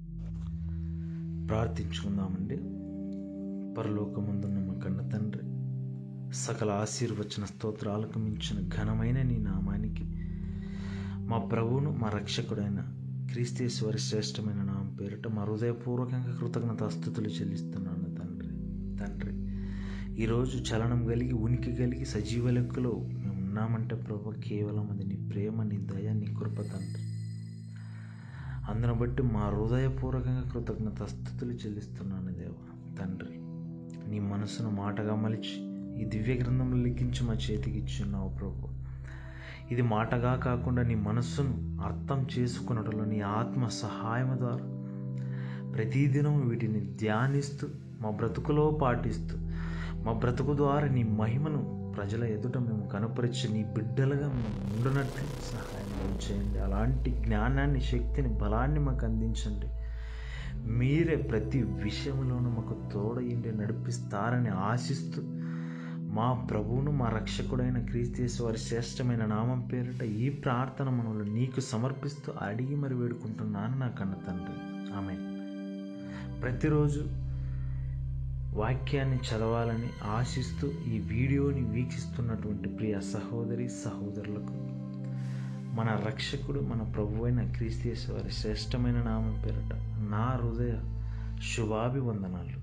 ప్రార్థించుకుందామండి పరలోకమందున్న మా కన్న తండ్రి సకల ఆశీర్వచన స్తోత్రాలకు మించిన ఘనమైన నీ నామానికి మా ప్రభువును మా రక్షకుడైన క్రీస్తేశ్వరి శ్రేష్టమైన నామం పేరిట మా హృదయపూర్వకంగా కృతజ్ఞతాస్థుతులు చెల్లిస్తున్నాను తండ్రి తండ్రి ఈరోజు చలనం కలిగి ఉనికి కలిగి సజీవ లెక్కలో మేము ఉన్నామంటే ప్రభు కేవలం అది నీ ప్రేమ నీ దయ నీ కృప తండ్రి అందును బట్టి మా హృదయపూర్వకంగా కృతజ్ఞత స్థుతులు చెల్లిస్తున్నాను దేవ తండ్రి నీ మనసును మాటగా మలిచి ఈ దివ్య గ్రంథంలో లిఖించి మా చేతికి ఇచ్చున్నావు ప్రభు ఇది మాటగా కాకుండా నీ మనస్సును అర్థం చేసుకున్నట్లు నీ ఆత్మ సహాయం ద్వారా ప్రతిదినం వీటిని ధ్యానిస్తూ మా బ్రతుకులో పాటిస్తూ మా బ్రతుకు ద్వారా నీ మహిమను ప్రజల ఎదుట మేము కనపరిచి నీ బిడ్డలుగా మేము ఉండనట్లు సహాయం చేయండి అలాంటి జ్ఞానాన్ని శక్తిని బలాన్ని మాకు అందించండి మీరే ప్రతి విషయంలోనూ మాకు తోడయిండి నడిపిస్తారని ఆశిస్తూ మా ప్రభువును మా రక్షకుడైన క్రీస్తేశ్వరి శ్రేష్టమైన నామం పేరిట ఈ ప్రార్థన మనలో నీకు సమర్పిస్తూ అడిగి మరి వేడుకుంటున్నాను నా కన్న తండ్రి ఆమె ప్రతిరోజు వాక్యాన్ని చదవాలని ఆశిస్తూ ఈ వీడియోని వీక్షిస్తున్నటువంటి ప్రియ సహోదరి సహోదరులకు మన రక్షకుడు మన ప్రభువైన క్రీస్తేశ్వరి శ్రేష్టమైన నామం పేరట నా హృదయ శుభాభివందనాలు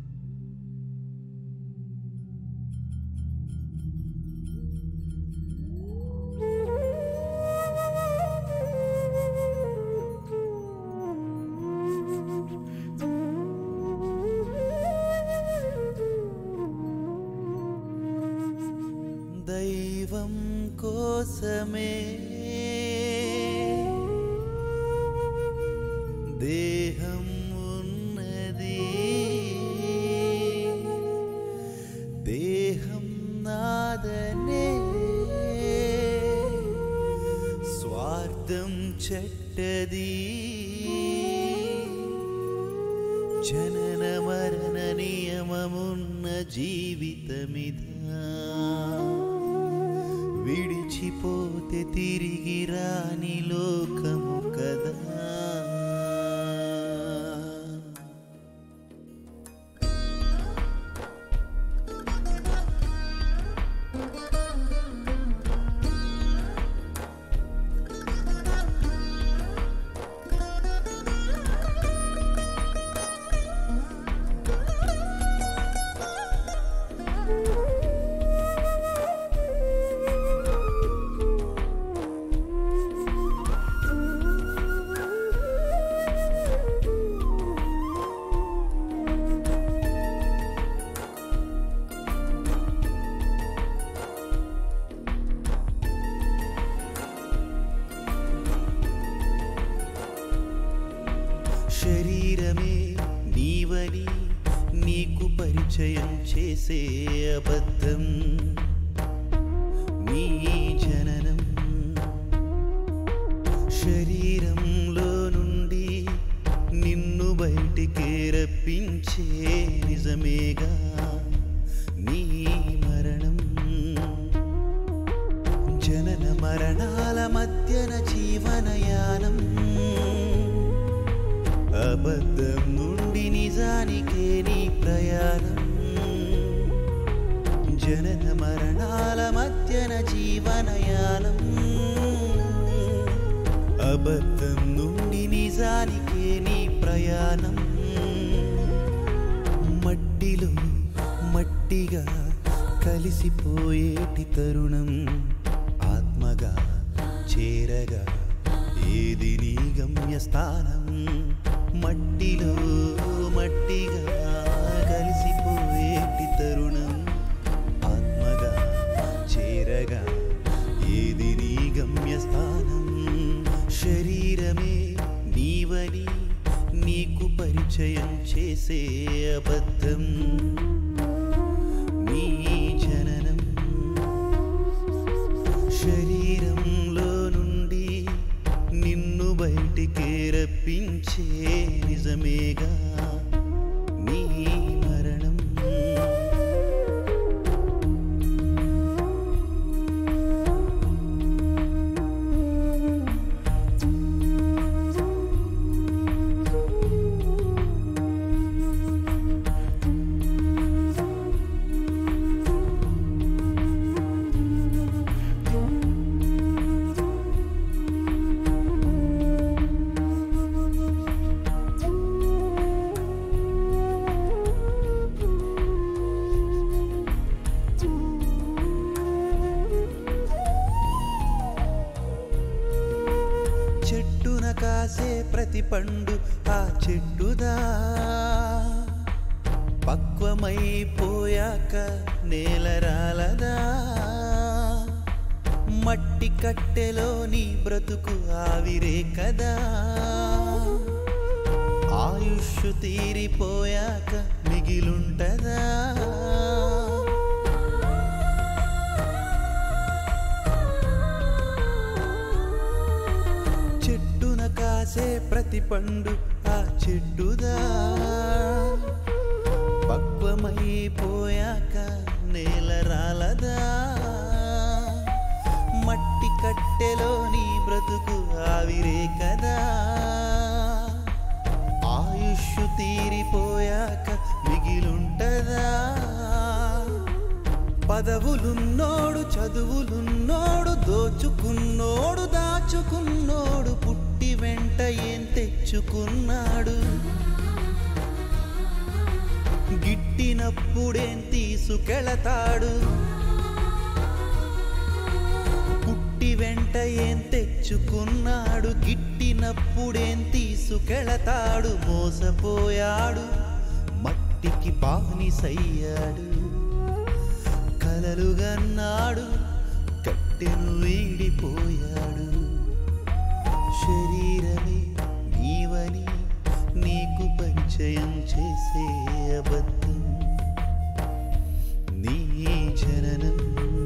దైవం కోసమే దేహం ఉన్నది దేహం నాదనే స్వార్థం చెట్టది జనన మరణ నియమమున్న జీవితమిదా విడిచిపోతే తిరిగి రాని లోకము కదా శరీరమే నీవని నీకు పరిచయం చేసే అబద్ధం నీ జననం శరీరంలో నుండి నిన్ను బయటికి రప్పించే నిజమేగా నీ మరణం జనన మరణాల మధ్యన జీవనయానం అబద్ధం నుండి నిజానికే నీ ప్రయాణం జనన మరణాల మధ్యన జీవనయానం అబద్ధం నుండి నిజానికే నీ ప్రయాణం మట్టిలో మట్టిగా కలిసిపోయేటి తరుణం ఆత్మగా చేరగా ఏది నీ గమ్యస్థానం మట్టిలో మట్టిగా కలిసిపోయేటి తరుణం ఆత్మగా చేరగా ఏది నీ గమ్యస్థానం శరీరమే నీవని నీకు పరిచయం చేసే అబద్ధం నీ జననం శరీరంలో నుండి నిన్ను బయటికి రప్పించే నిజమేగా నీ మరణం చెట్టున కాసే ప్రతి పండు ఆ చెట్టుదా పక్వమైపోయాక నేల రాలదా మట్టి కట్టెలో నీ బ్రతుకు ఆవిరే కదా ఆయుష్ తీరిపోయాక మిగిలుంటదా చెట్టున కాసే ప్రతి పండు ఆ చెట్టుదా పక్వమైపోయాక నేల రాలదా మట్టి కట్టెలో నీ బ్రతుకు ఆవిరే కదా ఆయుష్ తీరిపోయాక మిగిలుంటదా పదవులున్నోడు చదువులున్నోడు దోచుకున్నోడు దాచుకున్నోడు పుట్టి వెంట ఏం తెచ్చుకున్నాడు గిట్టినప్పుడేం తీసుకెళతాడు పుట్టి వెంట ఏం తెచ్చుకున్నాడు గిట్టినప్పుడేం తీసుకెళతాడు మోసపోయాడు మట్టికి బానిసయ్యాడు కలలుగన్నాడు కట్టెను వీడిపోయాడు శరీరమే నీవని నీకు పరిచయం చేసే అబద్ధం నీ జననం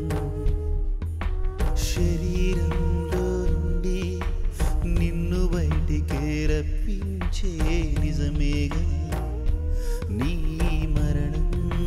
శరీరంలో నుండి నిన్ను బయటికి రప్పించే నిజమేగా నీ మరణం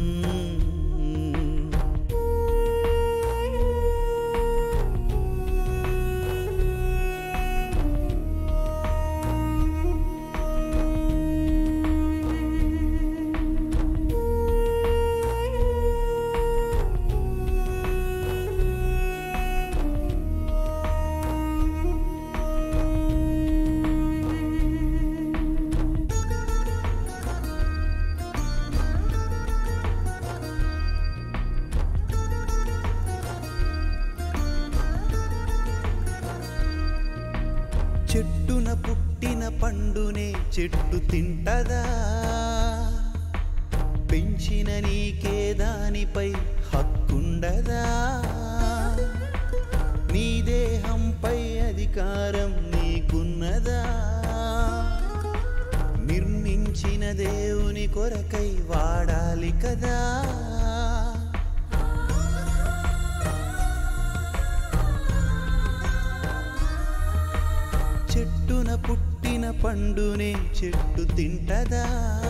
చెట్టున పుట్టిన పండునే చెట్టు తింటదా పెంచిన నీకే దానిపై హక్కుండదా నీ దేహంపై అధికారం నీకున్నదా నిర్మించిన దేవుని కొరకై వాడాలి కదా చెట్టున పుట్టిన పండునే చెట్టు తింటదా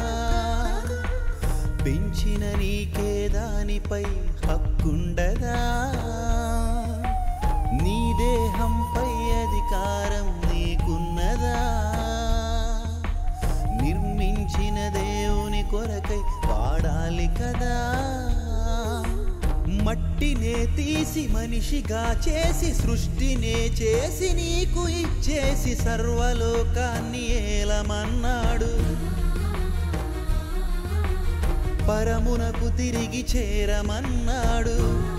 పెంచిన నీకే దానిపై హక్కుండదా నీ దేహంపై అధికారం నీకున్నదా నిర్మించిన దేవుని కొరకై వాడాలి కదా మట్టినే తీసి మనిషిగా చేసి సృష్టినే చేసి నీకు ఇచ్చేసి సర్వలోకాన్ని ఏలమన్నాడు పరమునకు తిరిగి చేరమన్నాడు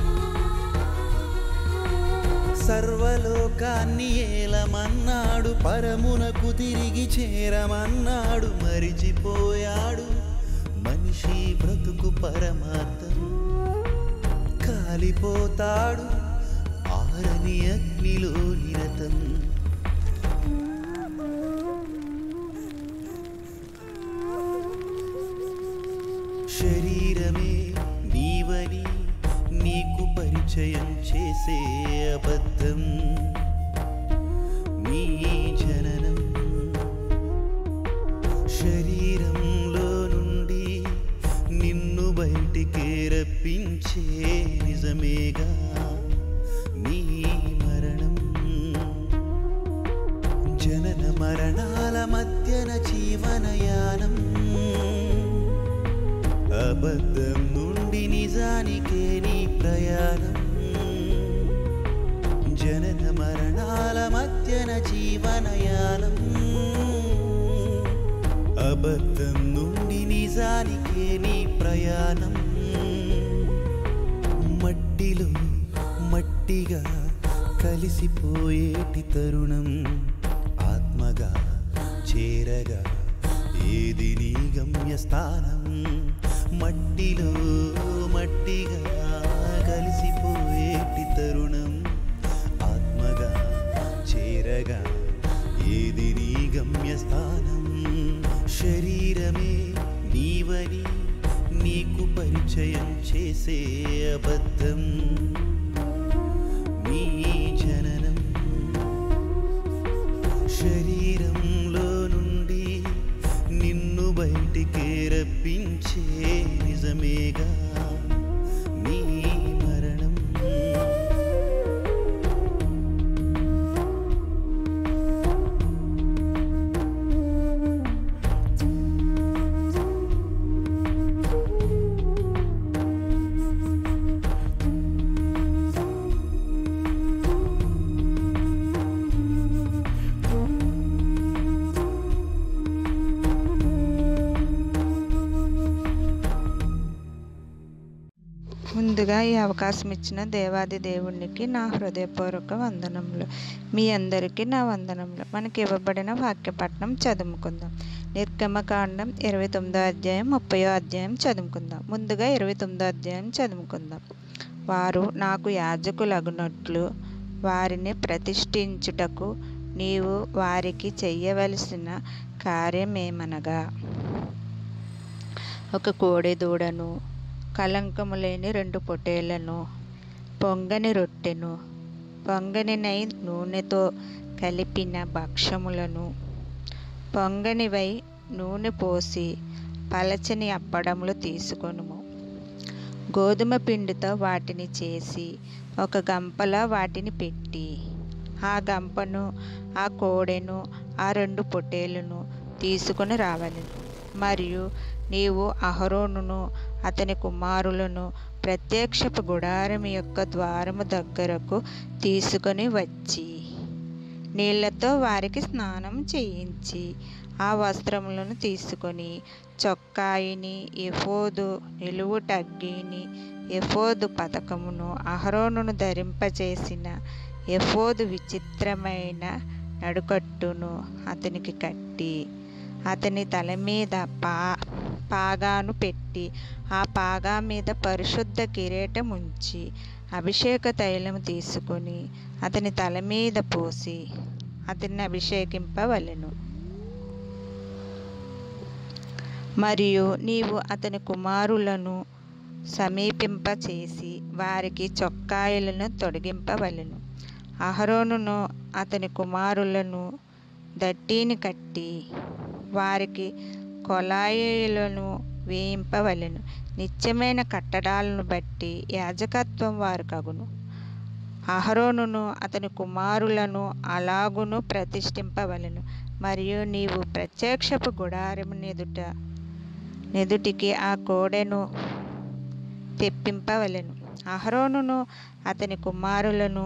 సర్వలోకాన్ని ఏలమన్నాడు పరమునకు తిరిగి చేరమన్నాడు మరిచిపోయాడు మనిషి బ్రతుకు పరమార్థం కాలిపోతాడు ఆరని అగ్నిలో నిరతం శరీరమే నీవని నీకు పరిచయం చేసే అబద్ధం నీ జననం శరీరంలో నుండి నిన్ను బయటికి రప్పించే నిజమేగా నీ మరణం జనన మరణాల మధ్యన జీవనయానం అబద్ధం నుండి నిజానికే నీ ప్రయాణం జనన మరణాల మధ్యన జీవనయానం అబద్ధం నుండి నిజానికే నీ ప్రయాణం మట్టిలో మట్టిగా కలిసిపోయేటి తరుణం స్థానం మట్టిలో మట్టిగా కలిసిపోయేటి తరుణం ఆత్మగా చేరగా ఏది నీ గమ్యస్థానం శరీరమే నీవని నీకు పరిచయం చేసే అబద్ధం నీ జననం శరీరంలో నుండి నిన్ను బయటికి రప్పించే నిజమేగా నీ మరణం ముందుగా ఈ అవకాశం ఇచ్చిన దేవాది దేవునికి నా హృదయపూర్వక వందనములు మీ అందరికీ నా వందనములు మనకి ఇవ్వబడిన వాక్యపట్నం చదువుకుందాం నిర్గమకాండం ఇరవై తొమ్మిదో అధ్యాయం ముప్పయో అధ్యాయం చదువుకుందాం ముందుగా ఇరవై తొమ్మిదో అధ్యాయం చదువుకుందాం వారు నాకు యాజకులగునట్లు వారిని ప్రతిష్ఠించుటకు నీవు వారికి చెయ్యవలసిన కార్యమేమనగా ఒక కోడె దూడను కలంకము లేని రెండు పొటేళ్లను పొంగని రొట్టెను పొంగనినై నూనెతో కలిపిన భక్షములను పొంగనివై నూనె పోసి పలచని అప్పడములు తీసుకొనుము గోధుమ పిండితో వాటిని చేసి ఒక గంపలో వాటిని పెట్టి ఆ గంపను ఆ కోడెను ఆ రెండు పొట్టేలును తీసుకొని రావాలి మరియు నీవు అహరోనును అతని కుమారులను ప్రత్యక్షపు గుడారం యొక్క ద్వారము దగ్గరకు తీసుకొని వచ్చి నీళ్లతో వారికి స్నానం చేయించి ఆ వస్త్రములను తీసుకొని చొక్కాయిని ఎఫోదు నిలువుటగ్గిని ఎఫోదు పథకమును అహరోనును ధరింపచేసిన ఎఫోదు విచిత్రమైన నడుకట్టును అతనికి కట్టి అతని తల మీద పా పాగాను పెట్టి ఆ పాగా మీద పరిశుద్ధ కిరీటం ఉంచి అభిషేక తైలము తీసుకొని అతని తల మీద పోసి అతన్ని అభిషేకింపవలెను మరియు నీవు అతని కుమారులను సమీపింపచేసి వారికి చొక్కాయలను తొడిగింపవలెను అహరోనును అతని కుమారులను దట్టిని కట్టి వారికి కొలాయిలను వేయింపవలెను నిత్యమైన కట్టడాలను బట్టి యాజకత్వం వారు కగును అహరోనును అతని కుమారులను అలాగును ప్రతిష్ఠింపవలెను మరియు నీవు ప్రత్యక్షపు గుడారము నెదుట నెదుటికి ఆ కోడెను తెప్పింపవలెను అహరోనును అతని కుమారులను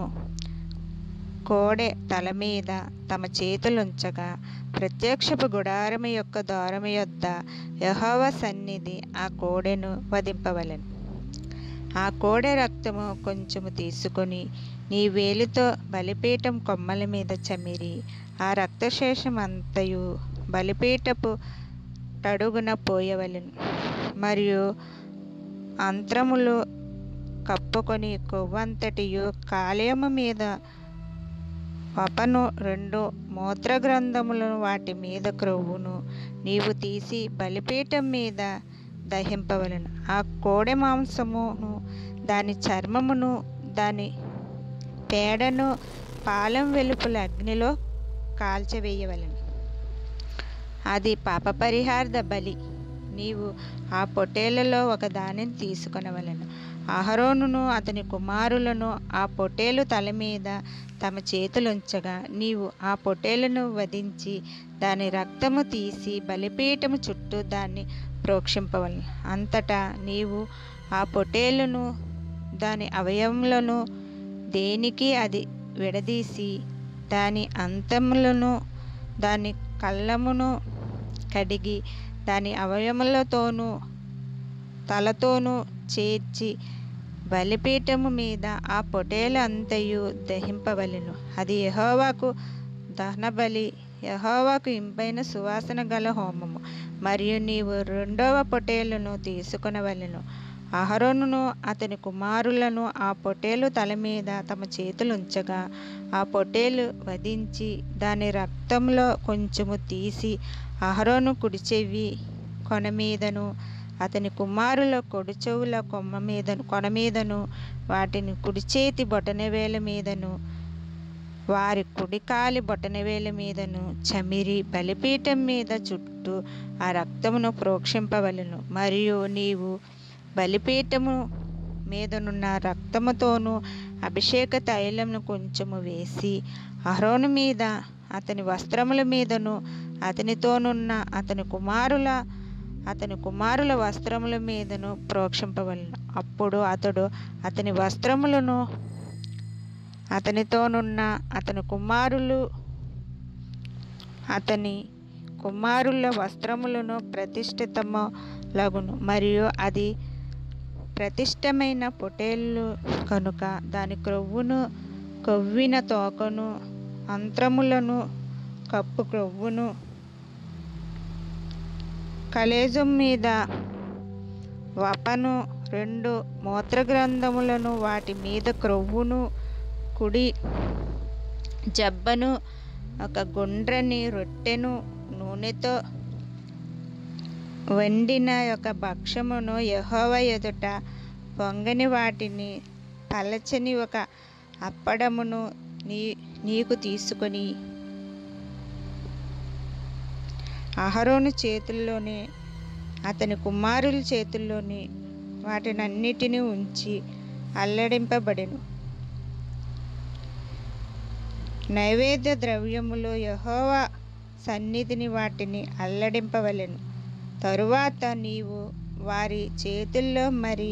కోడె తల మీద తమ చేతులుంచగా ప్రత్యక్షపు గుడారము యొక్క ద్వారము యొద్ద యహోవ సన్నిధి ఆ కోడెను వధింపవలెను ఆ కోడె రక్తము కొంచెము తీసుకొని నీ వేలితో బలిపీఠం కొమ్మల మీద చమిరి ఆ రక్తశేషం అంతయు బలిపీఠపు తడుగున పోయవలెను మరియు అంత్రములు కప్పుకొని కొవ్వంతటియు కాలేయము మీద వపను రెండు మూత్రగ్రంథములను వాటి మీద క్రొవ్వును నీవు తీసి బలిపీఠం మీద దహింపవలను ఆ కోడె మాంసమును దాని చర్మమును దాని పేడను పాలెం వెలుపుల అగ్నిలో కాల్చవేయవలను అది పాప పరిహార్థ బలి నీవు ఆ పొట్టేలలో ఒక దానిని తీసుకొనవలను అహరోనును అతని కుమారులను ఆ పొట్టేలు తల మీద తమ చేతులుంచగా నీవు ఆ పొట్టేలును వధించి దాని రక్తము తీసి బలిపీఠము చుట్టూ దాన్ని ప్రోక్షింపవలను అంతటా నీవు ఆ పొట్టేలును దాని అవయవములను దేనికి అది విడదీసి దాని అంతములను దాని కళ్ళమును కడిగి దాని అవయములతోనూ తలతోనూ చేర్చి బలిపీఠము మీద ఆ పొటేలు అంతయు దహింపవలెను అది యహోవాకు దహనబలి యహోవాకు ఇంపైన సువాసన గల హోమము మరియు నీవు రెండవ పొటేలును తీసుకొనవలెను అహరోనును అతని కుమారులను ఆ పొటేలు తల మీద తమ చేతులుంచగా ఆ పొటేలు వధించి దాని రక్తంలో కొంచెము తీసి అహరోను కుడి చెవి కొన మీదను అతని కుమారుల కొడి చెవుల కొమ్మ మీదను కొన మీదను వాటిని కుడి చేతి బొటనవేల మీదను వారి కుడికాలి బొటనవేల మీదను చమిరి బలిపీఠం మీద చుట్టూ ఆ రక్తమును ప్రోక్షింపవలెను మరియు నీవు బలిపీఠము మీదనున్న రక్తముతోనూ అభిషేక తైలమును కొంచెము వేసి అహరోను మీద అతని వస్త్రముల మీదను అతనితోనున్న అతని కుమారుల అతని కుమారుల వస్త్రముల మీదను ప్రోక్షింపవలను అప్పుడు అతడు అతని వస్త్రములను అతనితోనున్న అతని కుమారులు అతని కుమారుల వస్త్రములను ప్రతిష్ఠితములగును మరియు అది ప్రతిష్టమైన పొటేళ్ళు కనుక దాని క్రొవ్వును కొవ్విన తోకను అంత్రములను కప్పు క్రొవ్వును కలేజం మీద వపను రెండు మూత్రగ్రంథములను వాటి మీద క్రొవ్వును కుడి జబ్బను ఒక గుండ్రని రొట్టెను నూనెతో వండిన యొక్క భక్ష్యమును యహోవ ఎదుట పొంగని వాటిని పలచని ఒక అప్పడమును నీ నీకు తీసుకొని అహరోను చేతుల్లోనే అతని కుమారుల చేతుల్లోని వాటినన్నిటినీ ఉంచి అల్లడింపబడెను నైవేద్య ద్రవ్యములో యహోవా సన్నిధిని వాటిని అల్లడింపవలెను తరువాత నీవు వారి చేతుల్లో మరి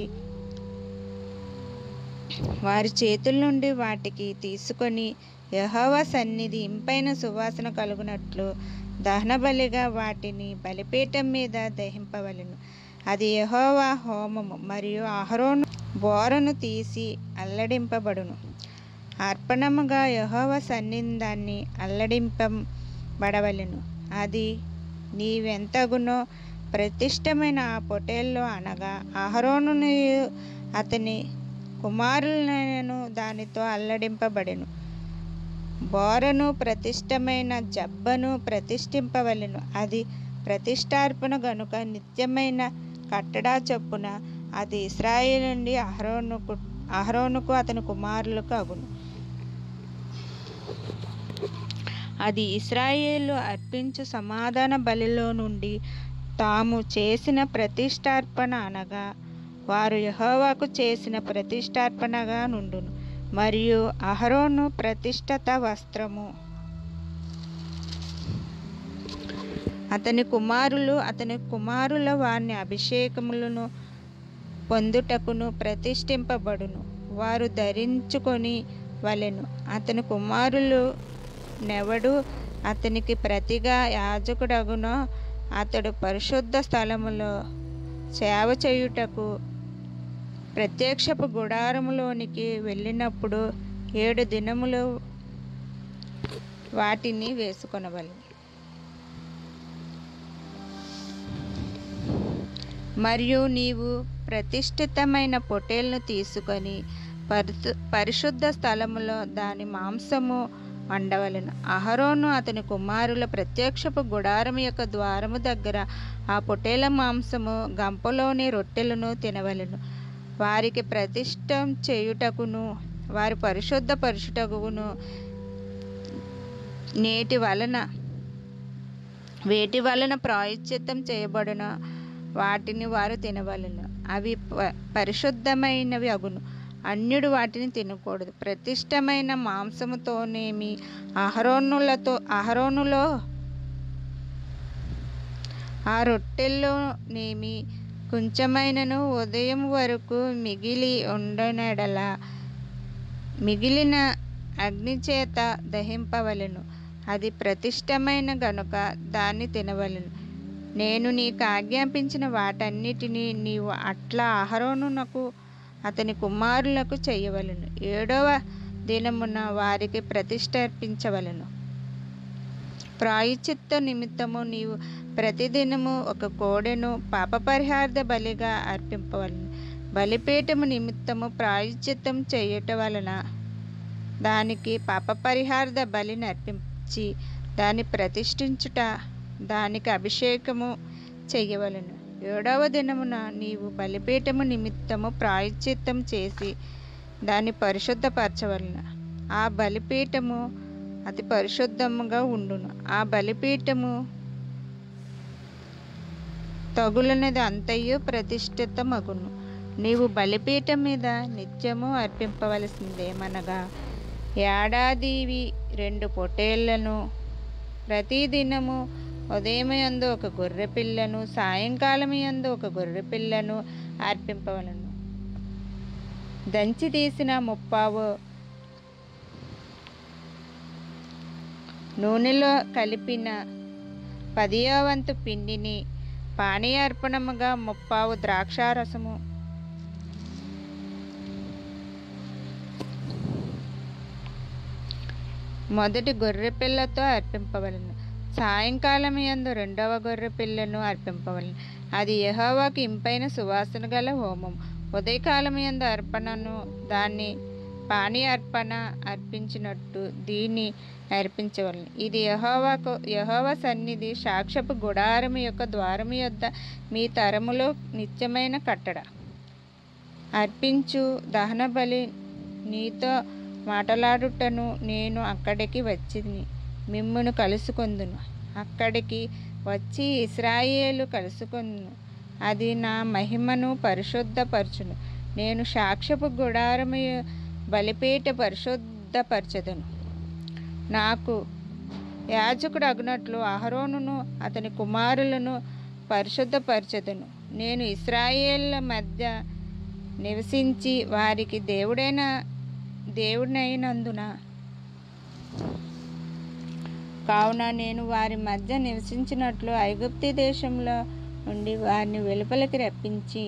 వారి చేతుల నుండి వాటికి తీసుకొని యహోవా సన్నిధి ఇంపైన సువాసన కలుగునట్లు దహనబలిగా వాటిని బలిపీఠం మీద దహింపవలెను అది యహోవా హోమము మరియు అహరోను బోరను తీసి అల్లడింపబడును అర్పణముగా యహోవ సన్నిధాన్ని అల్లడింపబడవలెను అది నీవెంతగునో ప్రతిష్టమైన ఆ పొటేల్లో అనగా అహరోను అతని కుమారులను దానితో అల్లడింపబడెను బోరను ప్రతిష్టమైన జబ్బను ప్రతిష్ఠింపవలెను అది ప్రతిష్టార్పణ గనుక నిత్యమైన కట్టడా చొప్పున అది ఇస్రాయేల్ నుండి అహరోనుకు అహరోనుకు అతని కుమారులకు అగును అది ఇస్రాయేలు అర్పించు సమాధాన బలిలో నుండి తాము చేసిన ప్రతిష్టార్పణ అనగా వారు యహోవాకు చేసిన ప్రతిష్టార్పణగా నుండును మరియు అహరోను ప్రతిష్ఠత వస్త్రము అతని కుమారులు అతని కుమారుల వారిని అభిషేకములను పొందుటకును ప్రతిష్ఠింపబడును వారు ధరించుకొని వలెను అతని కుమారులు నెవడు అతనికి ప్రతిగా యాజకుడగునో అతడు పరిశుద్ధ స్థలములో సేవ చేయుటకు ప్రత్యక్షపు గుడారములోనికి వెళ్ళినప్పుడు ఏడు దినములు వాటిని వేసుకొనవలెను మరియు నీవు ప్రతిష్ఠితమైన పొటేల్ను తీసుకొని పరిశు పరిశుద్ధ స్థలములో దాని మాంసము వండవలెను అహరోను అతని కుమారుల ప్రత్యక్షపు గుడారం యొక్క ద్వారము దగ్గర ఆ పొటేల మాంసము గంపలోని రొట్టెలను తినవలెను వారికి ప్రతిష్టం చేయుటకును వారి పరిశుద్ధ పరుషుటకును నేటి వలన వేటి వలన ప్రాయశ్చిత్తం చేయబడిన వాటిని వారు తినవలెను అవి ప- పరిశుద్ధమైనవి అగును అన్యుడు వాటిని తినకూడదు ప్రతిష్టమైన మాంసముతోనేమి అహరోనులతో అహరోనులో ఆ రొట్టెల్లోనేమి కొంచెమైనను ఉదయం వరకు మిగిలి ఉండనెడల మిగిలిన అగ్నిచేత దహింపవలెను అది ప్రతిష్టమైన గనుక దాన్ని తినవలెను నేను నీకు ఆజ్ఞాపించిన వాటన్నిటినీ నీవు అట్లా అహరోనునకు అతని కుమారులకు చేయవలెను ఏడవ దినమున వారికి ప్రతిష్ఠార్పించవలెను ప్రాయచిత్త నిమిత్తము నీవు ప్రతిదినము ఒక కోడెను పాప పరిహార్థ బలిగా అర్పింపవలను బలిపీఠము నిమిత్తము ప్రాయచిత్తం చేయుట వలన దానికి పాప పరిహార్థ బలిని అర్పించి దాన్ని ప్రతిష్ఠించుట దానికి అభిషేకము చెయ్యవలను ఏడవ దినమున నీవు బలిపీఠము నిమిత్తము ప్రాయశ్చిత్తం చేసి దాన్ని పరిశుద్ధపరచవలను ఆ బలిపీఠము అతి పరిశుద్ధముగా ఉండును ఆ బలిపీఠము తగులనేది అంతయు ప్రతిష్ఠితమగును నీవు బలిపీఠం మీద నిత్యము అర్పింపవలసిందేమనగా ఏడాదివి రెండు పొటేళ్లను ప్రతిదినము ఉదయమయందు ఒక గొర్రె పిల్లను సాయంకాలం యందు ఒక గొర్రె పిల్లను అర్పింపవలను దంచి తీసిన ముప్పావు నూనెలో కలిపిన పదియో వంతు పిండిని పానీయార్పణముగా ముప్పావు ద్రాక్షారసము మొదటి గొర్రె పిల్లతో అర్పింపవలను సాయంకాలం యందు రెండవ గొర్రె పిల్లను అర్పింపవలను అది యెహోవాకు ఇంపైన సువాసన గల హోమం ఉదయకాలం యందు అర్పణను దాన్ని పానీ అర్పణ అర్పించినట్టు దీన్ని అర్పించవలను ఇది యహోవాకు యహోవా సన్నిధి సాక్ష్యపు గుడారము యొక్క ద్వారము యొద్ద మీ తరములో నిత్యమైన కట్టడ అర్పించు దహన బలి నీతో మాటలాడుటను నేను అక్కడికి వచ్చింది మిమ్మును కలుసుకొందును అక్కడికి వచ్చి ఇస్రాయేలు కలుసుకొందును అది నా మహిమను పరిశుద్ధపరచును నేను సాక్ష్యపు గుడారము బలిపీఠ పరిశుద్ధపరచదును నాకు యాజకుడు అగునట్లు అహరోనును అతని కుమారులను పరిశుద్ధపరచదును నేను ఇస్రాయేళ్ల మధ్య నివసించి వారికి దేవుడైన దేవుడైనందున కావున నేను వారి మధ్య నివసించినట్లు ఐగుప్తి దేశంలో నుండి వారిని వెలుపలికి రప్పించి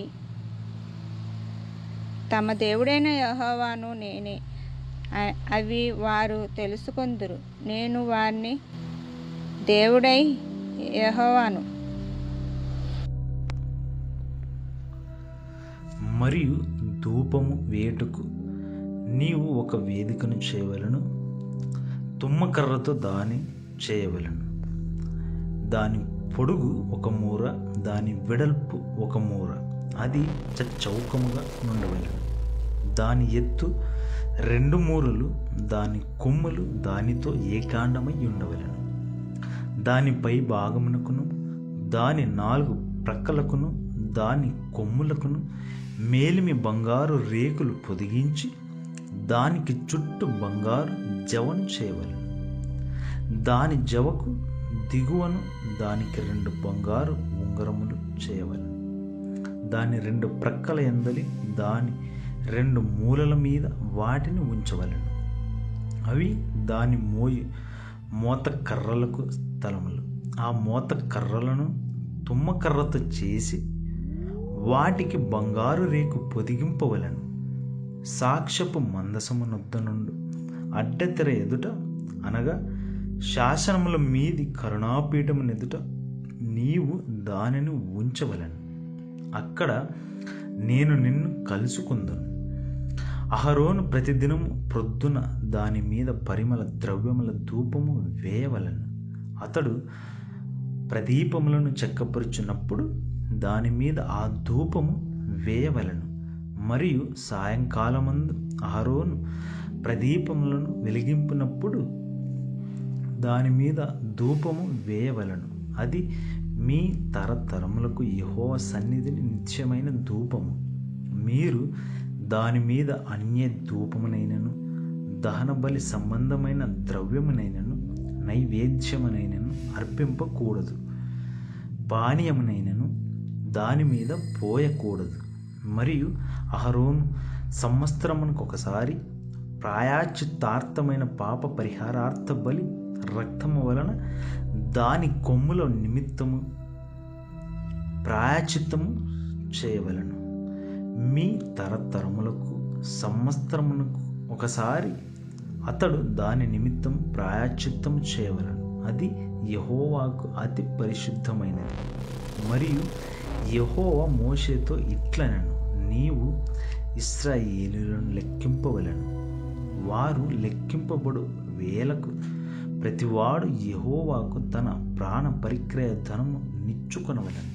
తమ దేవుడైన యెహోవాను నేనే అ- అవి వారు తెలుసుకొందురు నేను వారిని దేవుడై యెహోవాను మరియు ధూపము వేటుకు నీవు ఒక వేదికను చేయవలను తుమ్మకర్రతో దాని చేయవలను దాని పొడుగు ఒక మూర దాని వెడల్పు ఒక మూర అది చౌకముగా ఉండవలను దాని ఎత్తు రెండు మూరలు దాని కొమ్ములు దానితో ఏకాండమై ఉండవలను దాని పై భాగమునకును దాని నాలుగు ప్రక్కలకును దాని కొమ్ములకును మేలిమి బంగారు రేకులు పొదిగించి దానికి చుట్టూ బంగారు జవను చేయవలను దాని జవకు దిగువను దానికి రెండు బంగారు ఉంగరములు చేయవలను దాని రెండు ప్రక్కల ఎందలి దాని రెండు మూలల మీద వాటిని ఉంచవలను అవి దాని మోయి మోత కర్రలకు స్థలములు ఆ మోత కర్రలను తుమ్మ కర్రతో చేసి వాటికి బంగారు రేకు పొదిగింపవలను సాక్ష్యపు మందసము నొద్ద నుండు అడ్డతెర ఎదుట అనగా శాసనముల మీది కరుణాపీఠము ఎదుట నీవు దానిని ఉంచవలను అక్కడ నేను నిన్ను కలుసుకుందును అహరోను ప్రతిదినము ప్రొద్దున దాని మీద పరిమళ ద్రవ్యముల ధూపము వేయవలను అతడు ప్రదీపములను చెక్కపరుచున్నప్పుడు దాని మీద ఆ ధూపము వేయవలను మరియు సాయంకాలమందు అహరోను ప్రదీపములను వెలిగింపినప్పుడు దాని మీద ధూపము వేయవలను అది మీ తరతరములకు యెహోవ సన్నిధిని నిత్యమైన ధూపము మీరు దాని మీద అన్య ధూపమునైనను దహన బలి సంబంధమైన ద్రవ్యమునైనను నైవేద్యమునైనను అర్పింపకూడదు పానీయమునైనను దాని మీద పోయకూడదు మరియు అహరోను సంవత్సరమునకు ఒకసారి ప్రాయాచిత్తార్థమైన పాప పరిహారార్థ బలి రక్తము వలన దాని కొమ్ముల నిమిత్తము ప్రాయచిత్తము చేయవలను మీ తరతరములకు సంవత్సరమునకు ఒకసారి అతడు దాని నిమిత్తం ప్రాయచిత్తము చేయవలను అది యహోవాకు అతి పరిశుద్ధమైనది మరియు యహోవా మోషేతో ఇట్లనను నీవు ఇస్రాయేలులను లెక్కింపవలను వారు లెక్కింపబడు వేలకు ప్రతివాడు యహోవాకు తన ప్రాణ పరిక్రయ ధనము నిచ్చుకొనవలను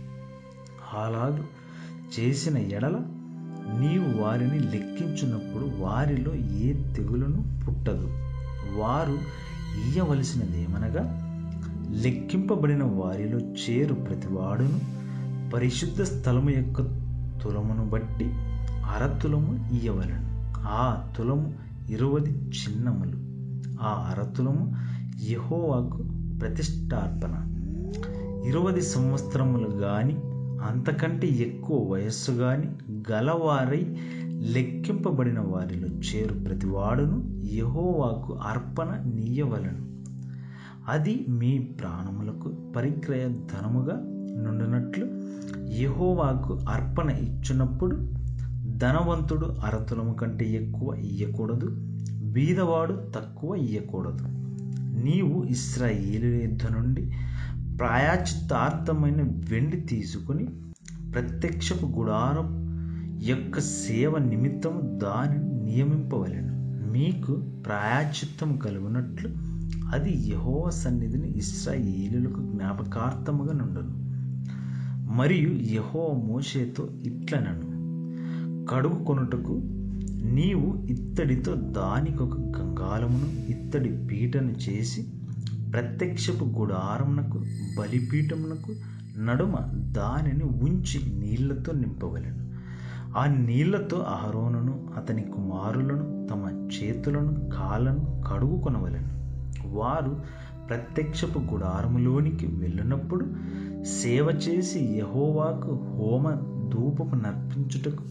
అలాగు చేసిన ఎడల నీవు వారిని లెక్కించున్నప్పుడు వారిలో ఏ తెగులును పుట్టదు వారు ఇయ్యవలసినదేమనగా లెక్కింపబడిన వారిలో చేరు ప్రతివాడును పరిశుద్ధ స్థలము యొక్క తులమును బట్టి అరతులము ఇయ్యవలను ఆ తులము ఇరువది చిన్నములు ఆ అరతులము యహోవాకు ప్రతిష్టార్పణ ఇరువది సంవత్సరములు గాని అంతకంటే ఎక్కువ వయస్సు గాని గలవారై లెక్కింపబడిన వారిలో చేరు ప్రతివాడును యహోవాకు అర్పణ నీయవలను అది మీ ప్రాణములకు పరిక్రయ ధనముగా నుండినట్లు యహోవాకు అర్పణ ఇచ్చినప్పుడు ధనవంతుడు అరతులము కంటే ఎక్కువ ఇయ్యకూడదు బీదవాడు తక్కువ ఇయ్యకూడదు నీవు ఇస్రాయేలు యుద్ధ నుండి ప్రాయాచితార్థమైన వెండి తీసుకుని ప్రత్యక్షపు గుడారం యొక్క సేవ నిమిత్తము దానిని నియమింపవలెను మీకు ప్రాయాచిత్తం కలుగునట్లు అది యహోవ సన్నిధిని ఇస్రాయేలులకు జ్ఞాపకార్థముగా నుండును మరియు యహోవ మోషేతో ఇట్లనను కడుగు కొనుటకు నీవు ఇత్తడితో దానికొక గంగాలమును ఇత్తడి పీటను చేసి ప్రత్యక్షపు గుడారమునకు బలిపీఠమునకు నడుమ దానిని ఉంచి నీళ్లతో నింపవలెను ఆ నీళ్లతో అహరోనును అతని కుమారులను తమ చేతులను కాళ్ళను కడుగుకొనవలెను వారు ప్రత్యక్షపు గుడారములోనికి వెళ్ళినప్పుడు సేవ చేసి యహోవాకు హోమ ధూపము నర్పించుటకు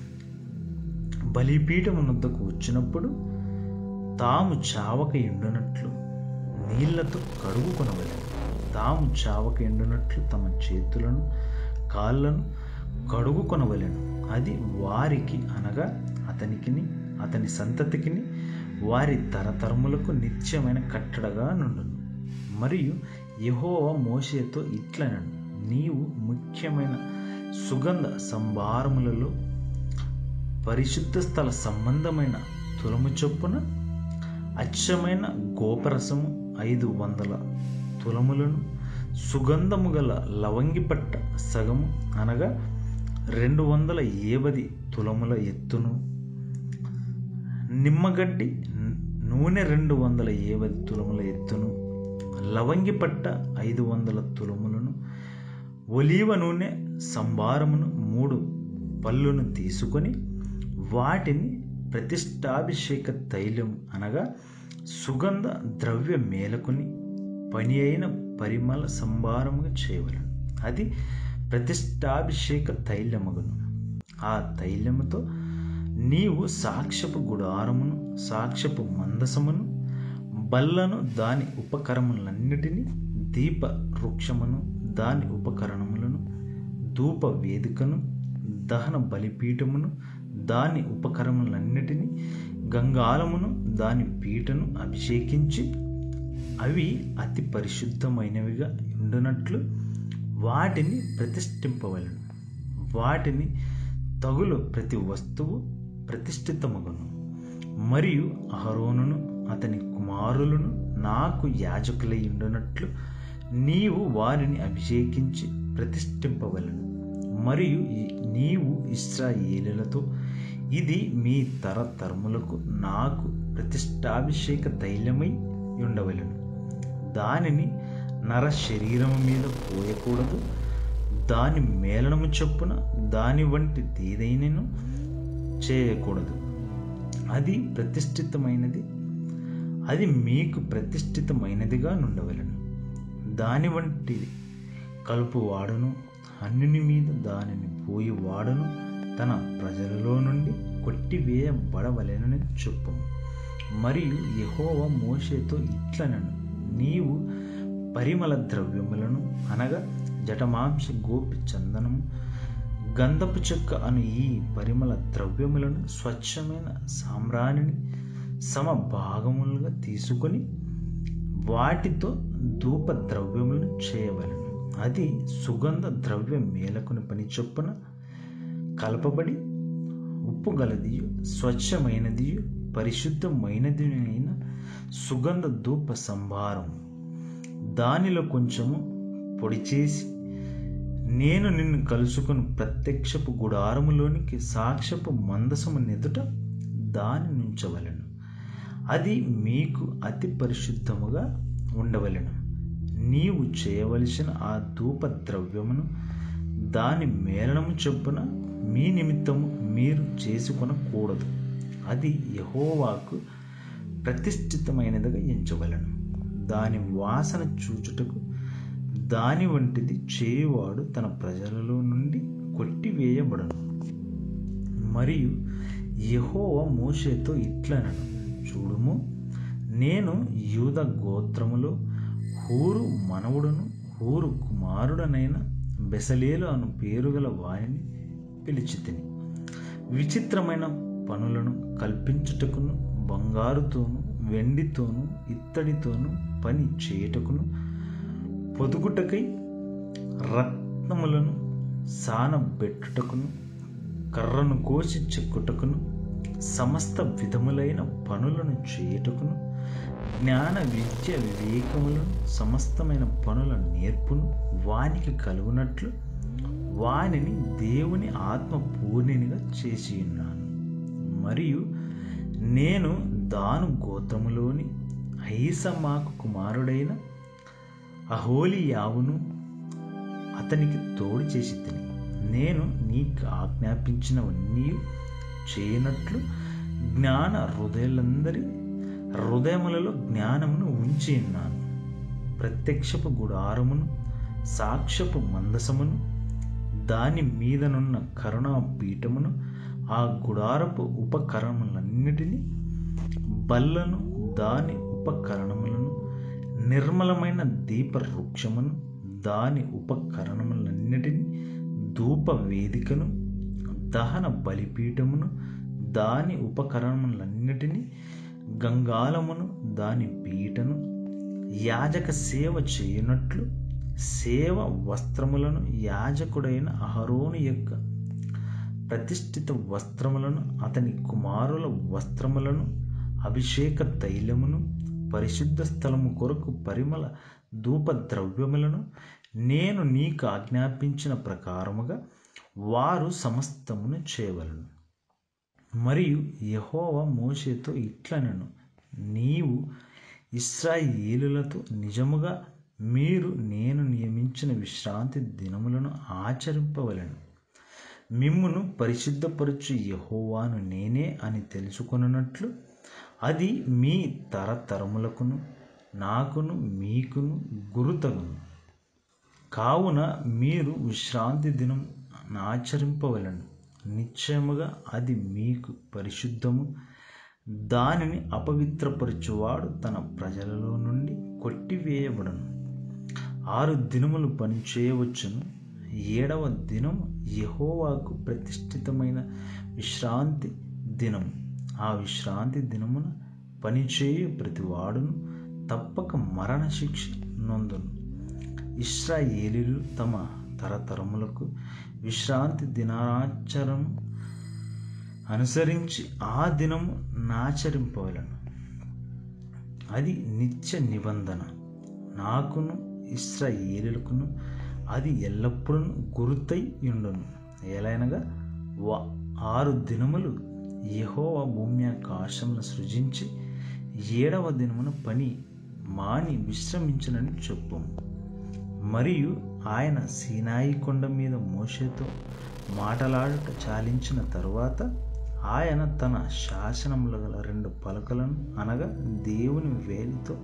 బలిపీఠమునొద్దకు వచ్చినప్పుడు తాము చావక ఎండునట్లు నీళ్లతో కడుగుకొనవలెను తాము చావక ఎండునట్లు తమ చేతులను కాళ్ళను కడుగుకొనవలెను అది వారికి అనగా అతనికిని అతని సంతతికిని వారి తరతరములకు నిత్యమైన కట్టడగా నుండును మరియు యెహోవా మోషేతో ఇట్లనను నీవు ముఖ్యమైన సుగంధ సంభారములలో పరిశుద్ధ స్థల సంబంధమైన తులము చొప్పున అచ్చమైన గోపరసము ఐదు వందల తులములను సుగంధము గల లవంగిపట్ట సగము అనగా రెండు వందల ఏబది తులముల ఎత్తును నిమ్మగడ్డి నూనె రెండు వందల ఏబది తులముల ఎత్తును లవంగిపట్ట ఐదు వందల తులములను ఒలీవ నూనె సంభారమును మూడు పళ్ళును తీసుకొని వాటిని ప్రతిష్టాభిషేక తైలం అనగా సుగంధ ద్రవ్య మేలకుని పని అయిన పరిమళ సంభారముగా చేయవలను అది ప్రతిష్టాభిషేక తైలమగును ఆ తైలముతో నీవు సాక్ష్యపు గుడారమును సాక్ష్యపు మందసమును బల్లను దాని ఉపకరణములన్నిటినీ దీప వృక్షమును దాని ఉపకరణములను ధూప వేదికను దహన బలిపీఠమును దాని ఉపకరణములన్నిటినీ గంగాలమును దాని పీటను అభిషేకించి అవి అతి పరిశుద్ధమైనవిగా ఉండునట్లు వాటిని ప్రతిష్ఠింపవలను వాటిని తగులు ప్రతి వస్తువు ప్రతిష్ఠితమగును మరియు అహరోనును అతని కుమారులను నాకు యాజకులై ఉండునట్లు నీవు వారిని అభిషేకించి ప్రతిష్ఠింపవలను మరియు ఈ- నీవు ఇస్రాయేలులతో ఇది మీ తరతరములకు నాకు ప్రతిష్టాభిషేక తైలమై ఉండవలను దానిని నర శరీరము మీద పోయకూడదు దాని మేళనము చొప్పున దాని వంటి దేదైనను చేయకూడదు అది ప్రతిష్ఠితమైనది అది మీకు ప్రతిష్ఠితమైనదిగా నుండవలను దాని వంటిది కలుపు వాడును అన్నిని మీద దానిని పోయి వాడును తన ప్రజలలో నుండి కొట్టివేయబడవలెనని చెప్పుము మరియు యెహోవ మోషేతో ఇట్లనను నీవు పరిమళ ద్రవ్యములను అనగా జటమాంస గోపి చందనము గంధపు చెక్క అను ఈ పరిమళ ద్రవ్యములను స్వచ్ఛమైన సామ్రాణిని సమ భాగములుగా తీసుకొని వాటితో ధూప ద్రవ్యములను చేయవలను అది సుగంధ ద్రవ్య మేలకుని పని చొప్పున కలపబడి ఉప్పు గలదియు స్వచ్ఛమైనదియు పరిశుద్ధమైనది అయిన సుగంధ ధూప సంభారం దానిలో కొంచెము పొడి చేసి నేను నిన్ను కలుసుకుని ప్రత్యక్షపు గుడారములోనికి సాక్ష్యపు మందసము నెదుట దాని నుంచవలను అది మీకు అతి పరిశుద్ధముగా ఉండవలెను నీవు చేయవలసిన ఆ ధూప ద్రవ్యమును దాని మేళనము చొప్పున మీ నిమిత్తము మీరు చేసుకొనకూడదు అది యహోవాకు ప్రతిష్ఠితమైనదిగా ఎంచవలను దాని వాసన చూచుటకు దాని వంటిది చేయువాడు తన ప్రజలలో నుండి కొట్టివేయబడను మరియు యెహోవ మోషేతో ఇట్లనను చూడుము నేను యూద గోత్రములో హూరు మనవుడును హూరు కుమారుడనైన బెసలేలు అను పేరుగల వారిని పిలిచి తిని విచిత్రమైన పనులను కల్పించుటకును బంగారుతోను వెండితోను ఇత్తడితోను పని చేయుటకును పొదుగుటకై రత్నములను సానబెట్టుటకును కర్రను కోసి చెక్కుటకును సమస్త విధములైన పనులను చేయుటకును జ్ఞాన విద్య వివేకములను సమస్తమైన పనుల నేర్పును వానికి కలుగునట్లు వానిని దేవుని ఆత్మ పూర్ణినిగా చేసి ఉన్నాను మరియు నేను దాను గోత్రములోని ఐసమాకు కుమారుడైన అహోలియావును అతనికి తోడు చేసి తిని నేను నీకు ఆజ్ఞాపించినవన్నీ చేయనట్లు జ్ఞాన హృదయాలందరి హృదయములలో జ్ఞానమును ఉంచి ఉన్నాను ప్రత్యక్షపు గుడారమును సాక్ష్యపు మందసమును దాని మీదనున్న కరుణా పీఠమును ఆ గుడారపు ఉపకరణములన్నిటినీ బల్లను దాని ఉపకరణములను నిర్మలమైన దీప వృక్షమును దాని ఉపకరణములన్నిటినీ ధూప వేదికను దహన బలిపీఠమును దాని ఉపకరణములన్నిటినీ గంగాలమును దాని పీటను యాజక సేవ చేయనట్లు సేవ వస్త్రములను యాజకుడైన అహరోను యొక్క ప్రతిష్ఠిత వస్త్రములను అతని కుమారుల వస్త్రములను అభిషేక తైలమును పరిశుద్ధ స్థలము కొరకు పరిమళ ధూప ద్రవ్యములను నేను నీకు ఆజ్ఞాపించిన ప్రకారముగా వారు సమస్తమును చేయవలను మరియు యెహోవా మోషేతో ఇట్లనెను నీవు ఇస్రాయేలులతో నిజముగా మీరు నేను నియమించిన విశ్రాంతి దినములను ఆచరింపవలను మిమ్మును పరిశుద్ధపరచు యెహోవాను నేనే అని తెలుసుకొనున్నట్లు అది మీ తరతరములకును నాకును మీకును గురుతగును కావున మీరు విశ్రాంతి దినం ఆచరింపవలను నిశ్చయముగా అది మీకు పరిశుద్ధము దానిని అపవిత్రపరచువాడు తన ప్రజలలో నుండి కొట్టివేయబడను ఆరు దినములు పని చేయవచ్చును ఏడవ దినం యెహోవాకు ప్రతిష్ఠితమైన విశ్రాంతి దినం ఆ విశ్రాంతి దినమున పనిచేయు ప్రతివాడును తప్పక మరణ శిక్ష నొందును ఇస్రాయేలీలు తమ తరతరములకు విశ్రాంతి దినాచరణ అనుసరించి ఆ దినము నాచరింపవలను అది నిత్య నిబంధన నాకును ఇస్రాయేలులకును అది ఎల్లప్పుడూ గుర్తై ఉండును ఏలైనగా వా ఆరు దినములు యెహోవా భూమి ఆకాశమును సృజించి ఏడవ దినమున పని మాని విశ్రమించనని చెప్పము మరియు ఆయన సీనాయి కొండ మీద మోషేతో మాటలాడుట చాలించిన తరువాత ఆయన తన శాసనముల గల రెండు పలకలను అనగా దేవుని వేలితో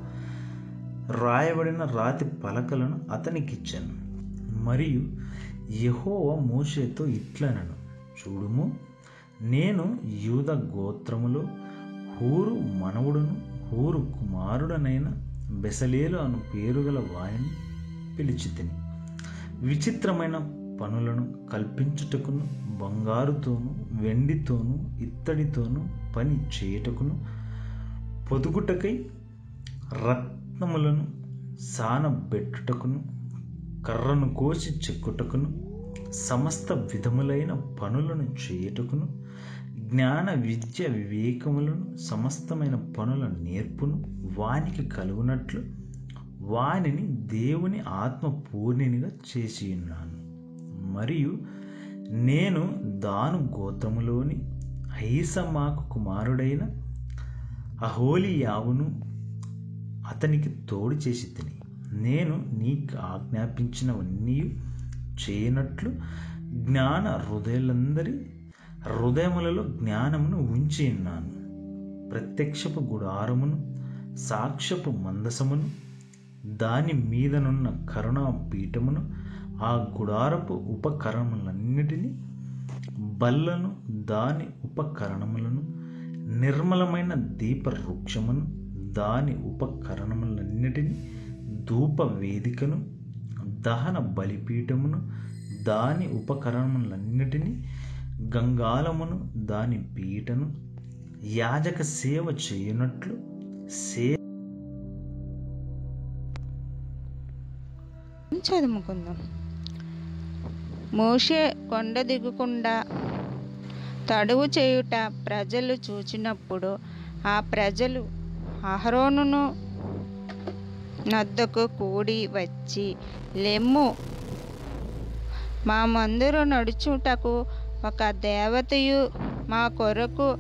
రాయబడిన రాతి పలకలను అతనికిచ్చాను మరియు యెహోవా మోషేతో ఇట్లనను చూడుము నేను యూద గోత్రములో హూరు మనవుడును హూరు కుమారుడనైన బెసలేలు అను పేరుగల వారిని పిలిచి తిని విచిత్రమైన పనులను కల్పించుటకును బంగారుతోను వెండితోను ఇత్తడితోను పని చేయుటకును పొదుగుటకై రత్నములను సానబెట్టుటకును కర్రను కోసి చెక్కుటకును సమస్త విధములైన పనులను చేయుటకును జ్ఞాన విద్య వివేకములను సమస్తమైన పనుల నేర్పును వానికి కలుగునట్లు వానిని దేవుని ఆత్మ పూర్ణినిగా చేసి ఉన్నాను మరియు నేను దాను గోత్రములోని ఐసమాకు కుమారుడైన అహోలియావును అతనికి తోడు చేసి తిని నేను నీకు ఆజ్ఞాపించినవన్నీ చేయనట్లు జ్ఞాన హృదయాలందరి హృదయములలో జ్ఞానమును ఉంచి ఉన్నాను ప్రత్యక్షపు గుడారమును సాక్ష్యపు మందసమును దాని మీదనున్న కరుణా పీఠమును ఆ గుడారపు ఉపకరణములన్నిటినీ బల్లను దాని ఉపకరణములను నిర్మలమైన దీప వృక్షమును దాని ఉపకరణములన్నిటినీ ధూప వేదికను దహన బలిపీఠమును దాని ఉపకరణములన్నిటినీ గంగాలమును దాని పీటను యాజక సేవ చేయనట్లు సే చదువుకుందాం మోషే కొండ దిగకుండా తడువు చేయుట ప్రజలు చూచినప్పుడు ఆ ప్రజలు అహరోనును నద్దకు కూడి వచ్చి లెమ్ము మా మందిరు నడుచుటకు ఒక దేవతయు మా కొరకు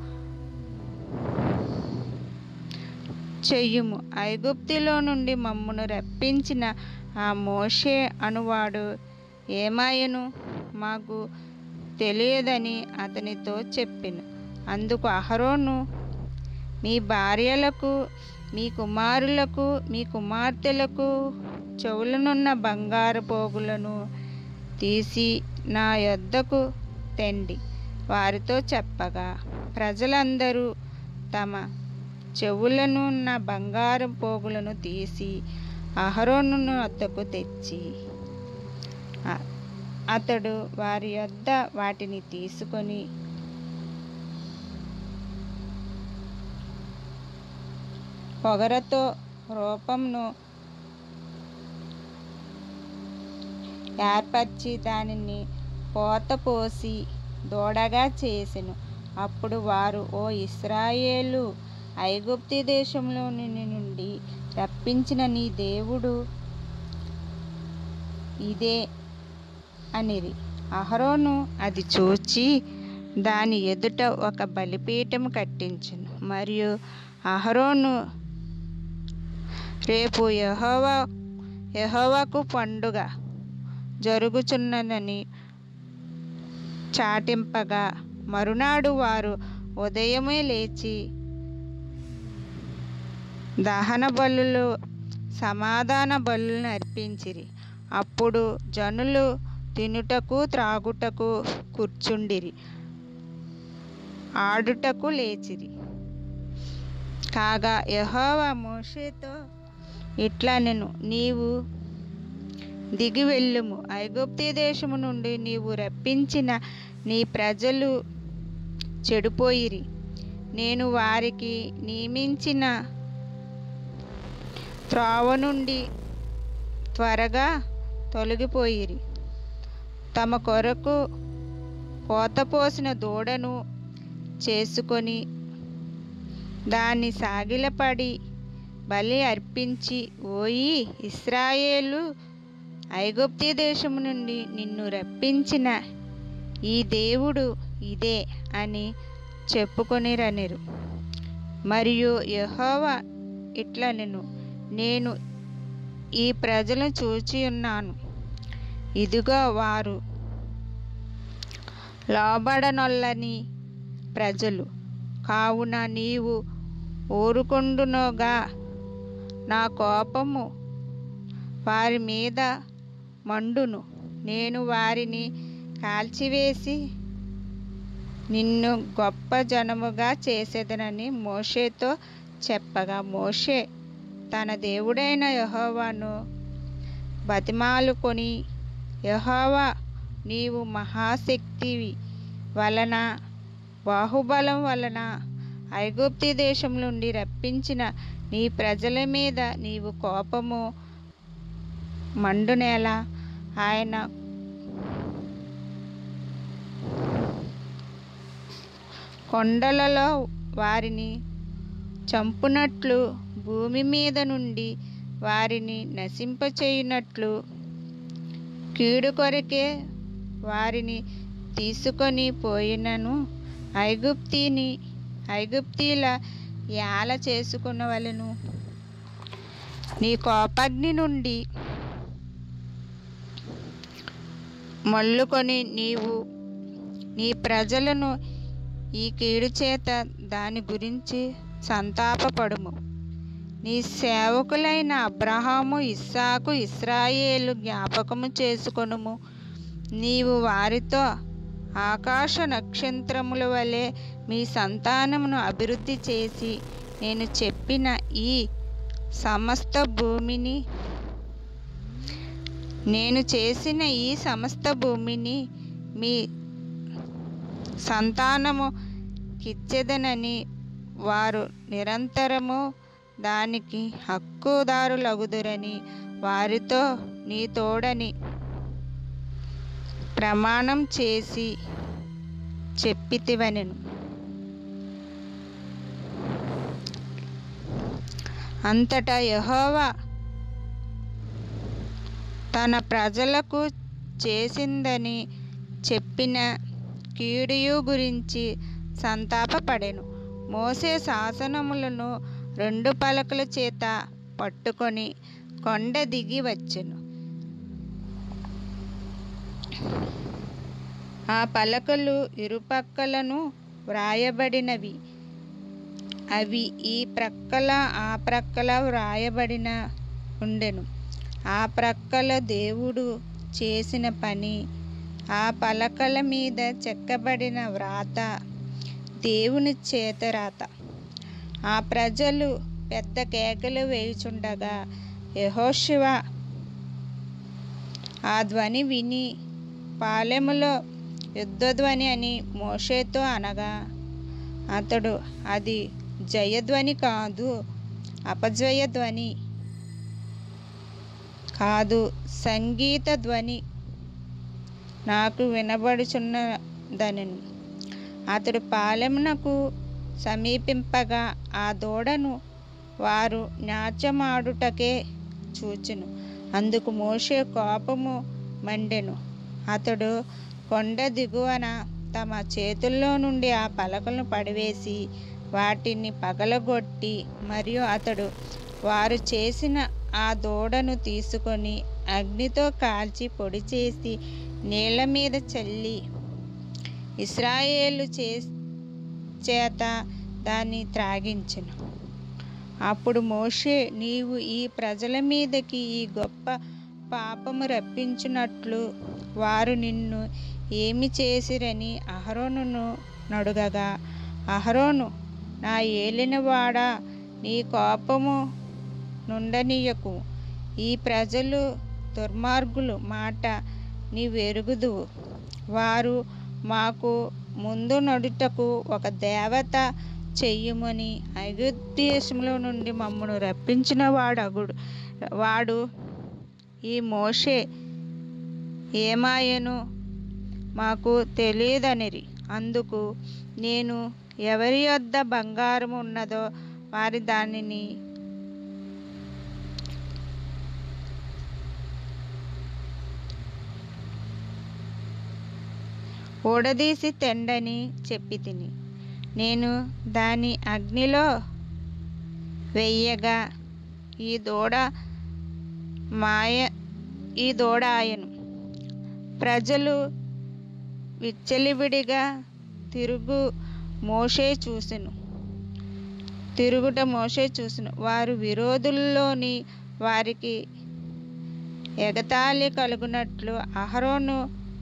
చెయ్యుము ఐగుప్తిలో నుండి మమ్మును రప్పించిన ఆ మోషే అనువాడు ఏమాయను మాకు తెలియదని అతనితో చెప్పెను అందుకు అహరోను మీ భార్యలకు మీ కుమారులకు మీ కుమార్తెలకు చెవులనున్న బంగారు పోగులను తీసి నా యొద్దకు తెండి వారితో చెప్పగా ప్రజలందరూ తమ చెవులను ఉన్న బంగారు పోగులను తీసి అహరోను వద్దకు తెచ్చి అ- అతడు వారి యొద్ద వాటిని తీసుకొని పొగరతో రూపంను ఏర్పరిచి దానిని పోత పోసి దూడగా చేసెను అప్పుడు వారు ఓ ఇస్రాయేలు ఐగుప్తి దేశంలో నుండి రప్పించిన నీ దేవుడు ఇదే అనిరి అహరోను అది చూచి దాని ఎదుట ఒక బలిపీఠం కట్టించును మరియు అహరోను రేపు యెహోవా యెహోవాకు పండుగ జరుగుచున్నదని చాటింపగా మరునాడు వారు ఉదయమే లేచి దహన బలులు సమాధాన బలులను అర్పించిరి అప్పుడు జనులు తినుటకు త్రాగుటకు కూర్చుండిరి ఆడుటకు లేచిరి కాగా యెహోవా మోషేతో ఇట్లా నేను నీవు దిగి వెళ్ళుము ఐగుప్తి దేశము నుండి నీవు రప్పించిన నీ ప్రజలు చెడిపోయిరి నేను వారికి నియమించిన త్రోవ నుండి త్వరగా తొలగిపోయిరి తమ కొరకు పోతపోసిన దూడను చేసుకొని దాన్ని సాగిలపడి బలి అర్పించి ఓయి ఇస్రాయేలు ఐగుప్తి దేశము నుండి నిన్ను రప్పించిన ఈ దేవుడు ఇదే అని చెప్పుకొని రనిరు మరియు యెహోవా ఇట్లా నేను నేను ఈ ప్రజలను చూచి ఉన్నాను ఇదిగో వారు లోబడనొల్లని ప్రజలు కావున నీవు ఊరుకుండునోగా నా కోపము వారి మీద మండును నేను వారిని కాల్చివేసి నిన్ను గొప్ప జనముగా చేసేదనని మోషేతో చెప్పగా మోషే తన దేవుడైన యెహోవాను బతిమాలుకొని యెహోవా నీవు మహాశక్తివి వలన బాహుబలం వలన ఐగుప్తి దేశం నుండి రప్పించిన నీ ప్రజల మీద నీవు కోపము మండునేలా ఆయన కొండలలో వారిని చంపునట్లు భూమి మీద నుండి వారిని నశింపచేయునట్లు కీడు కొరకే వారిని తీసుకొని పోయినను ఐగుప్తిని ఐగుప్తీల యాల చేసుకునవలెను నీ కోపగ్ని నుండి మల్లుకొని నీవు నీ ప్రజలను ఈ కీడు చేత దాని గురించి సంతాపపడుము నీ సేవకులైన అబ్రహాము ఇస్సాకు ఇస్రాయేలు జ్ఞాపకము చేసుకొనుము నీవు వారితో ఆకాశ నక్షత్రముల వలె మీ సంతానమును అభివృద్ధి చేసి నేను చెప్పిన ఈ సమస్త భూమిని నేను చేసిన ఈ సమస్త భూమిని మీ సంతానము కిచ్చెదనని వారు నిరంతరము దానికి హక్కుదారులగుదురని వారితో నీ తోడని ప్రమాణం చేసి చెప్పితివనెను అంతటా యెహోవా తన ప్రజలకు చేసిందని చెప్పిన కీడుయు గురించి సంతాపపడెను మోసే శాసనములను రెండు పలకల చేత పట్టుకొని కొండ దిగి వచ్చెను ఆ పలకలు ఇరుపక్కలను వ్రాయబడినవి అవి ఈ ప్రక్కల ఆ ప్రక్కల వ్రాయబడిన ఉండెను ఆ ప్రక్కల దేవుడు చేసిన పని ఆ పలకల మీద చెక్కబడిన వ్రాత దేవుని చేత రాత ఆ ప్రజలు పెద్ద కేకలు వేయుచుండగా యెహోషువ ఆ ధ్వని విని పాలెములో యుద్ధధ్వని అని మోషేతో అనగా అతడు అది జయధ్వని కాదు అపజయ ధ్వని కాదు సంగీత ధ్వని నాకు వినబడుచున్నదనెను అతడు పాలెమునకు సమీపింపగా ఆ దూడను వారు నాట్యమాడుటకే చూచెను అందుకు మోషే కోపము మండెను అతడు కొండ దిగువన తమ చేతుల్లో నుండి ఆ పలకలను పడివేసి వాటిని పగలగొట్టి మరియు అతడు వారు చేసిన ఆ దూడను తీసుకొని అగ్నితో కాల్చి పొడి చేసి నీళ్ళ మీద చల్లి ఇస్రాయేలు చే చేత దాన్ని త్రాగించెను అప్పుడు మోషే నీవు ఈ ప్రజల మీదకి ఈ గొప్ప పాపము రప్పించినట్లు వారు నిన్ను ఏమి చేసిరని అహరోనును నడుగగా అహరోను నా ఏలినవాడా నీ కోపము నుండనీయకు ఈ ప్రజలు దుర్మార్గులు మాట నీవెరుగుదువు వారు మాకు ముందు నడుటకు ఒక దేవత చెయ్యమని ఐగుప్తదేశంలో నుండి మమ్మను రప్పించిన వాడగుడు వాడు ఈ మోషే ఏమాయను మాకు తెలియదనిరి అందుకు నేను ఎవరి యొద్ద బంగారం ఉన్నదో వారి దానిని ఊడదీసి తెండని చెప్పి తిని నేను దాని అగ్నిలో వెయ్యగా ఈ దూడ మాయ ఈ దూడ ఆయను ప్రజలు విచ్చలివిడిగా తిరుగు మోషే చూసెను తిరుగుట మోషే చూసెను వారు విరోధుల్లోని వారికి ఎగతాళి కలుగునట్లు అహరోను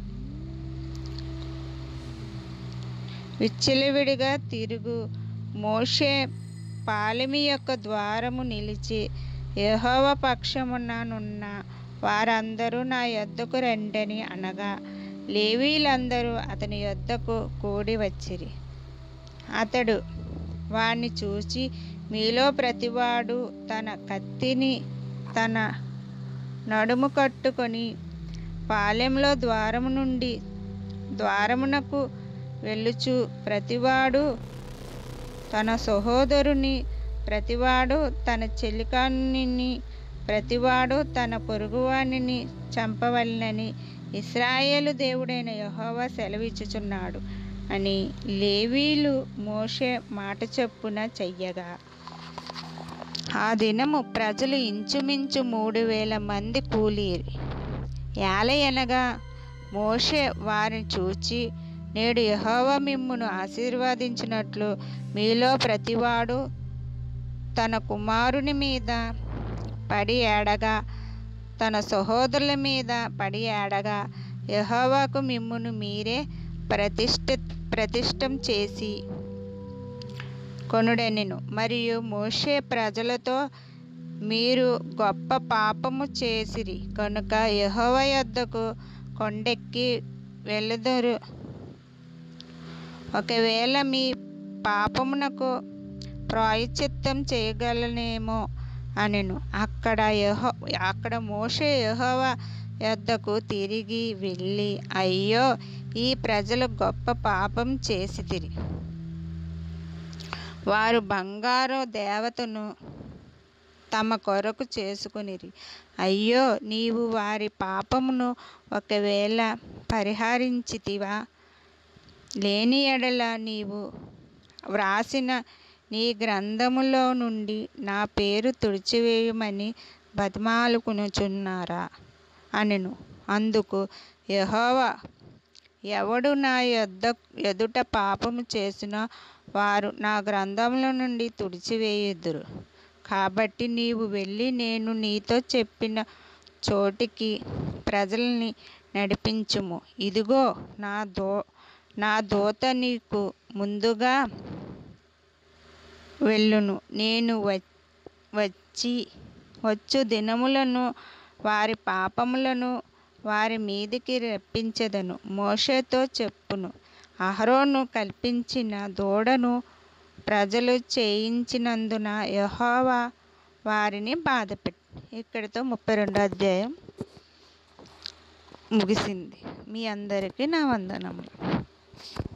విచ్చలవిడిగా తిరుగు మోషే పాలెమి యొక్క ద్వారము నిలిచి యెహోవ పక్షముననున్న వారందరూ నా యొద్దకు రండని అనగా లేవీలందరూ అతని యొద్దకు కూడి వచ్చిరి అతడు వాణ్ణి చూచి మీలో ప్రతివాడు తన కత్తిని తన నడుము కట్టుకొని పాలెంలో ద్వారము నుండి ద్వారమునకు వెళ్ళుచు ప్రతివాడు తన సహోదరుని ప్రతివాడు తన చెలికాన్ని ప్రతివాడు తన పొరుగువానిని చంపవలనని ఇస్రాయేలు దేవుడైన యెహోవా సెలవిచ్చుచున్నాడు అని లేవీలు మోషే మాట చొప్పున చెయ్యగా ఆ దినము ప్రజలు ఇంచుమించు మూడు వేల మంది కూలీరి ఏలయనగా మోషే వారిని చూచి నేడు యెహోవా మిమ్మును ఆశీర్వదించినట్లు మీలో ప్రతివాడు తన కుమారుని మీద పడి ఏడగా తన సహోదరుల మీద పడి ఏడగా యెహోవాకు మిమ్మును మీరే ప్రతిష్ఠ ప్రతిష్టం చేసి కొనుడెనెను మరియు మోషే ప్రజలతో మీరు గొప్ప పాపము చేసిరి కనుక యెహోవా యొద్దకు కొండెక్కి వెలుదురు ఒకవేళ మీ పాపమునకు ప్రాయశ్చిత్తం చేయగలనేమో అనెను అక్కడ యహో అక్కడ మోషే యెహోవా యొద్దకు తిరిగి వెళ్ళి అయ్యో ఈ ప్రజలు గొప్ప పాపం చేసితిరి వారు బంగారు దేవతను తమ కొరకు చేసుకునిరి అయ్యో నీవు వారి పాపమును ఒకవేళ పరిహరించితివా లేని ఎడల నీవు వ్రాసిన నీ గ్రంథములో నుండి నా పేరు తుడిచివేయమని బతిమాలుకునుచున్నారా అనెను అందుకు యెహోవా ఎవడు నా యొద్ద ఎదుట పాపము చేసినా వారు నా గ్రంథముల నుండి తుడిచివేయుదురు కాబట్టి నీవు వెళ్ళి నేను నీతో చెప్పిన చోటికి ప్రజల్ని నడిపించుము ఇదిగో నా దో నా దూత నీకు ముందుగా వెళ్ళును నేను వ- వచ్చి వచ్చు దినములను వారి పాపములను వారి మీదికి రప్పించెదను మోషేతో చెప్పును అహరోను కల్పించిన దూడను ప్రజలు చేయించినందున యెహోవా వారిని బాధపెట్టి ఇక్కడితో ముప్పై రెండో అధ్యాయం ముగిసింది మీ అందరికీ నా వందనములు